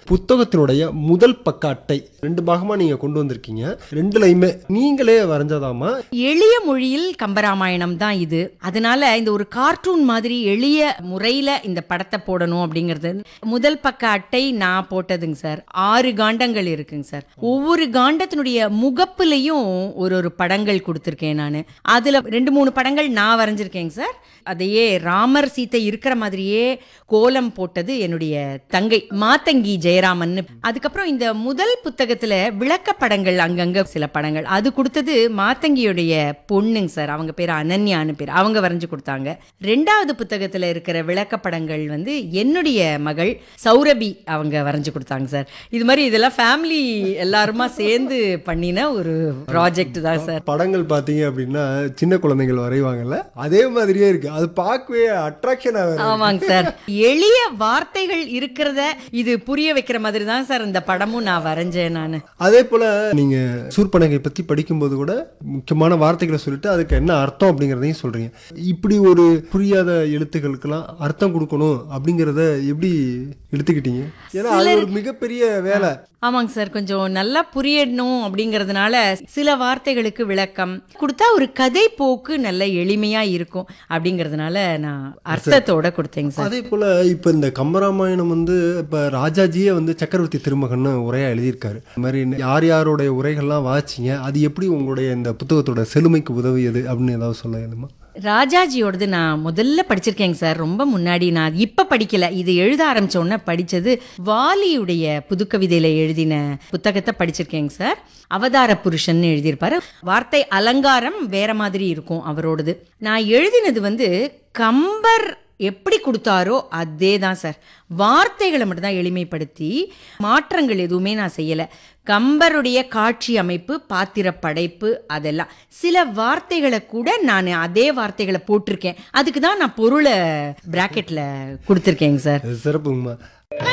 புத்தகத்தினுடைய முதல் பக்க அட்டை ரெண்டு பாகமா நீங்க கொண்டு வந்திருக்கீங்க ரெண்டுலையுமே நீங்களே வரைஞ்சதாமா எளிய மொழியில் கம்பராமாயணம் தான் இது அதனால இந்த ஒரு கார்ட்டூன் மாதிரி எளிய முறையில இந்த படத்தை போடணும் அப்படிங்கிறது முதல் பக்க அட்டை நான் போட்டதுங்க சார் ஆறு காண்டங்கள் இருக்குங்க சார் ஒவ்வொரு காண்டத்தினுடைய முகப்புலையும் ஒரு ஒரு படங்கள் கொடுத்துருக்கேன் நான் அதுல ரெண்டு மூணு படங்கள் நான் வரைஞ்சிருக்கேங்க சார் அதையே ராமர் சீத்தை இருக்கிற மாதிரியே கோலம் போட்டது என்னுடைய தங்கை மாத்தங்கி ஜெயராமன் அதுக்கப்புறம் இந்த முதல் புத்தகத்துல விளக்க படங்கள் அங்கங்க சில படங்கள் அது கொடுத்தது மாத்தங்கியுடைய பொண்ணுங்க சார் அவங்க பேர் அனன்யான்னு பேர் அவங்க வரைஞ்சு கொடுத்தாங்க ரெண்டாவது புத்தகத்துல இருக்கிற விளக்க படங்கள் வந்து என்னுடைய மகள் சௌரபி அவங்க வரைஞ்சு கொடுத்தாங்க சார் இது மாதிரி இதெல்லாம் ஃபேமிலி எல்லாருமா சேர்ந்து பண்ணின ஒரு ப்ராஜெக்ட் தான் சார் படங்கள் பார்த்தீங்க அப்படின்னா சின்ன குழந்தைகள் வரைவாங்கல்ல அதே மாதிரியே இருக்கு அது பார்க்கவே அட்ராக்ஷனாக ஆமாங்க சார் எளிய வார்த்தைகள் இருக்கிறத இது புரிய வைக்கிற மாதிரி தான் சார் இந்த படமும் நான் வரைஞ்சேன் நான் அதே போல நீங்க சூர்பனகை பத்தி படிக்கும்போது கூட முக்கியமான வார்த்தைகளை சொல்லிட்டு அதுக்கு என்ன அர்த்தம் அப்படிங்கிறதையும் சொல்றீங்க இப்படி ஒரு புரியாத எழுத்துக்களுக்கெல்லாம் அர்த்தம் கொடுக்கணும் அப்படிங்கிறத எப்படி எடுத்துக்கிட்டீங்க ஏன்னா அது ஒரு மிகப்பெரிய வேலை ஆமாங்க சார் கொஞ்சம் நல்லா புரியணும் அப்படிங்கிறதுனால சில வார்த்தைகளுக்கு விளக்கம் கொடுத்தா ஒரு கதை போக்கு நல்ல எளிமையா இருக்கும் அப்படிங்கிறதுனால நான் அர்த்தத்தோட கொடுத்தேங்க சார் அதே போல இப்ப இந்த கம்பராமாயணம் வந்து இப்ப ராஜாஜியே வந்து சக்கரவர்த்தி திருமகன் உரையா எழுதியிருக்காரு இந்த மாதிரி யார் யாருடைய உரைகள்லாம் வாசிச்சீங்க அது எப்படி உங்களுடைய இந்த புத்தகத்தோட செழுமைக்கு உதவியது அப்படின்னு ஏதாவது சொல்ல வேணுமா ராஜாஜியோடது நான் முதல்ல படிச்சிருக்கேங்க சார் ரொம்ப முன்னாடி நான் இப்ப படிக்கல இது எழுத ஆரம்பிச்ச உடனே படிச்சது வாலியுடைய புதுக்கவிதையில எழுதின புத்தகத்தை படிச்சிருக்கேங்க சார் அவதார புருஷன் எழுதியிருப்பாரு வார்த்தை அலங்காரம் வேற மாதிரி இருக்கும் அவரோடது நான் எழுதினது வந்து கம்பர் எப்படி கொடுத்தாரோ அதே தான் சார் வார்த்தைகளை மட்டும்தான் எளிமைப்படுத்தி மாற்றங்கள் எதுவுமே நான் செய்யலை கம்பருடைய காட்சி அமைப்பு பாத்திர படைப்பு அதெல்லாம் சில வார்த்தைகளை கூட நான் அதே வார்த்தைகளை போட்டிருக்கேன் அதுக்கு தான் நான் பொருளை பிராக்கெட்டில் கொடுத்துருக்கேங்க சார் அது சிறப்புங்கம்மா